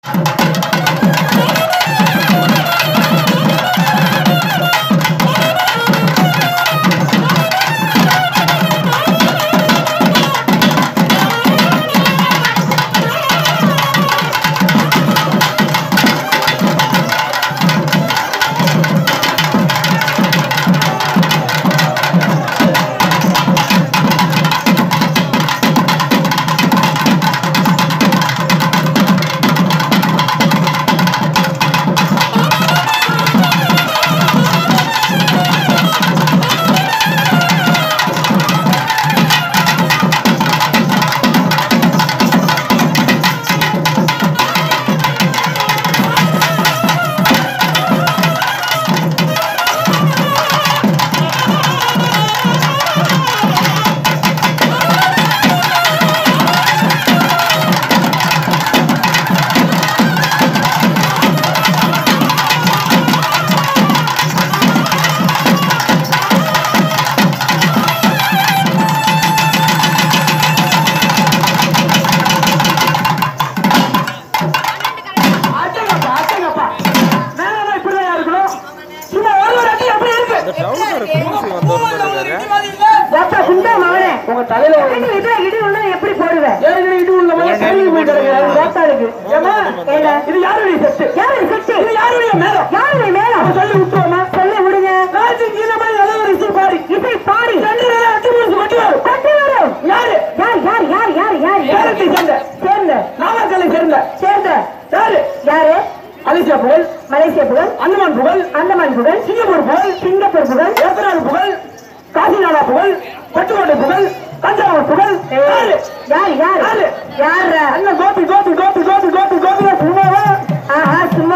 அட்டங்கப்பா அட்டங்கப்பா வேணாம் இப்படிதான் இருக்கணும் சும்மா ஒரு ஒரு அடி எப்படி இருக்கு இந்த டவுனுக்கார பிரின்சி வந்தவர் இருக்காரு ஏப்பா குண்டா மகனே உங்க தலையில ஒரு இதுல இடி ஒண்ணு எப்படி போடுவேன் ஏற்கனவே இடி உள்ள மாதிரி சரி போய் கிடக்கு அது லேட்டா இருக்கு ஏமா இது யாருடைய செட்டு யாரு செட்டு இது யாருடைய மேலம் யாரு மேல அப்ப சொல்லி விட்டுருவோமா சொல்லி விடுங்க ராஜி கீழே மாதிரி ஏதோ ஒரு இசை பாடி இசை பாடி ரெண்டு நேரம் அடி முடிச்சு மட்டும் வரும் கட்டி வரும் யாரு யார் யார் யார் யார் யார் யார் சேலத்தை சேர்ந்த சேர்ந்த நாமக்கலை சேர்ந்த சேர்ந்த யாரு யாரு அலிசியா புகழ் மலேசிய புகழ் அந்தமான் புகழ் அந்தமான் புகழ் சிங்கப்பூர் புகழ் சிங்கப்பூர் புகழ் ஏத்தநாடு புகழ் காசிநாடா புகழ் பட்டுக்கோட்டை புகழ் தஞ்சாவூர் புகழ் யாரு யார் யார் யாரு? யார் அண்ணன் கோபி கோபி கோபி கோபி கோபி கோபி சும்மாவா ஆஹா சும்மா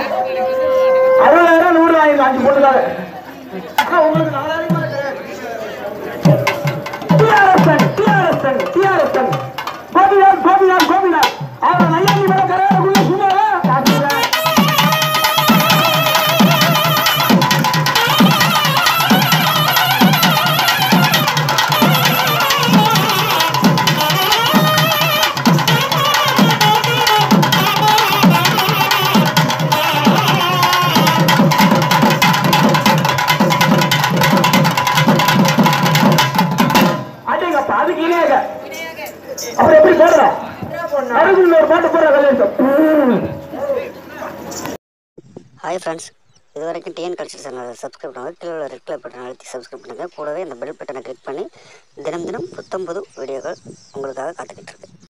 அறுபதாயிரம் நூறு ஆயிரம் அஞ்சு போட்டுக்காரு ஆனா உங்களுக்கு நாலாயிரம் TRS TRS TRS Gopinath Gopinath Gopinath அவன் நையாண்டி மேல கரையாடக்குள்ள சும்மாவா அடேங்கப்பா அதுக்கு இணையாக அப்புறம் எப்படி போடுறோம் அதுக்கு ஒரு பாட்டு போடுற கல்யாணம் ஹாய் ஃப்ரெண்ட்ஸ் இது வரைக்கும் டிஎன் கல்ச்சர் சேனலை சப்ஸ்கிரைப் பண்ணுங்கள் கீழே உள்ள ரெட் கலர் பட்டன் அழுத்தி சப்ஸ்கிரைப் பண்ணுங்கள் கூடவே இந்த பெல் பட்டனை கிளிக் பண்ணி தினம் தினம் புத்தம் புது வீடியோக்கள் உங்களுக்காக காத்துக்கிட்டு இருக்கு